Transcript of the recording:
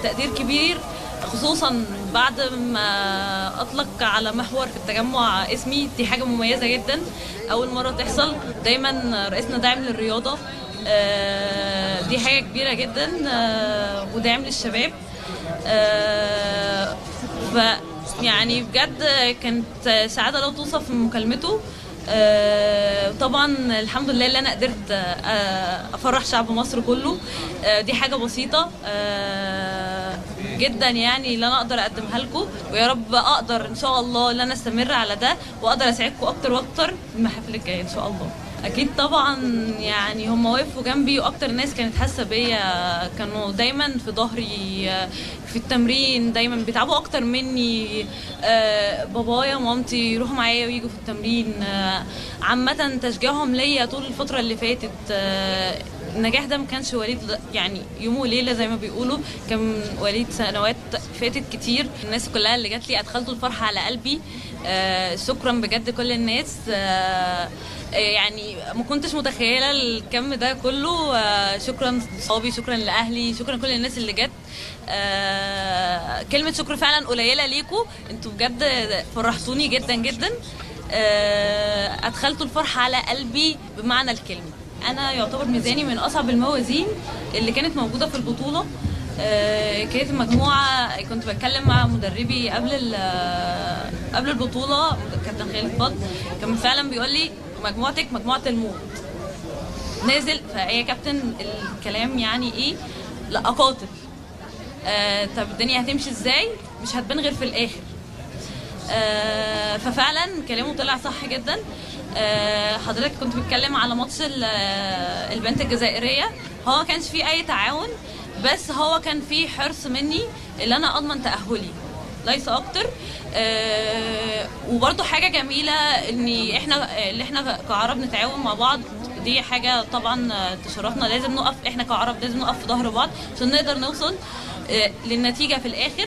تقدير كبير خصوصا بعد ما اطلق على محور في التجمع اسمي دي حاجه مميزه جدا اول مره تحصل دايما رئيسنا داعم للرياضه آه، دي حاجه كبيره جدا آه، وداعم للشباب آه، ف يعني بجد كانت سعاده لا توصف من مكالمته آه، طبعا الحمد لله اللي انا قدرت آه، افرح شعب مصر كله آه، دي حاجه بسيطه آه، جدا يعني اللي انا اقدر اقدمها لكم ويا رب اقدر ان شاء الله ان انا استمر على ده واقدر اساعدكم اكتر واكتر في المحافل الجايه ان شاء الله اكيد طبعا يعني هم وقفوا جنبي واكتر ناس كانت حاسه بيا كانوا دايما في ظهري آه، في التمرين دايما بيتعبوا اكتر مني آه، بابايا ومامتي يروحوا معايا ويجوا في التمرين آه، عامه تشجيعهم ليا طول الفتره اللي فاتت آه، النجاح ده ما كانش وليد يعني يوم وليله زي ما بيقولوا كان وليد سنوات فاتت كتير الناس كلها اللي جات لي ادخلتوا الفرحه على قلبي آه شكرا بجد كل الناس آه آه، يعني ما كنتش متخيله الكم ده كله آه شكرا لصحابي شكرا لاهلي شكرا لكل الناس اللي جت آه كلمه شكر فعلا قليله ليكوا انتوا بجد فرحتوني جدا جدا آه ادخلتوا الفرحه على قلبي بمعنى الكلمه انا يعتبر ميزاني من اصعب الموازين اللي كانت موجوده في البطوله آه، كانت المجموعه كنت بتكلم مع مدربي قبل ال- قبل البطوله كابتن خالد فضل كان فعلا بيقول لي مجموعتك مجموعه الموت نازل فهي كابتن الكلام يعني ايه لا اقاتل آه طب الدنيا هتمشي ازاي مش هتبان غير في الاخر آه، ففعلا كلامه طلع صح جدا آه، حضرتك كنت بتتكلم على ماتش ال- آه، البنت الجزائريه هو ما كانش فيه اي تعاون بس هو كان فيه حرص مني اللي انا اضمن تاهلي ليس اكتر آه، وبرضه حاجه جميله ان احنا اللي احنا كعرب نتعاون مع بعض دي حاجه طبعا آه، تشرفنا لازم نقف احنا كعرب لازم نقف في ظهر بعض عشان نقدر نوصل آه، للنتيجه في الاخر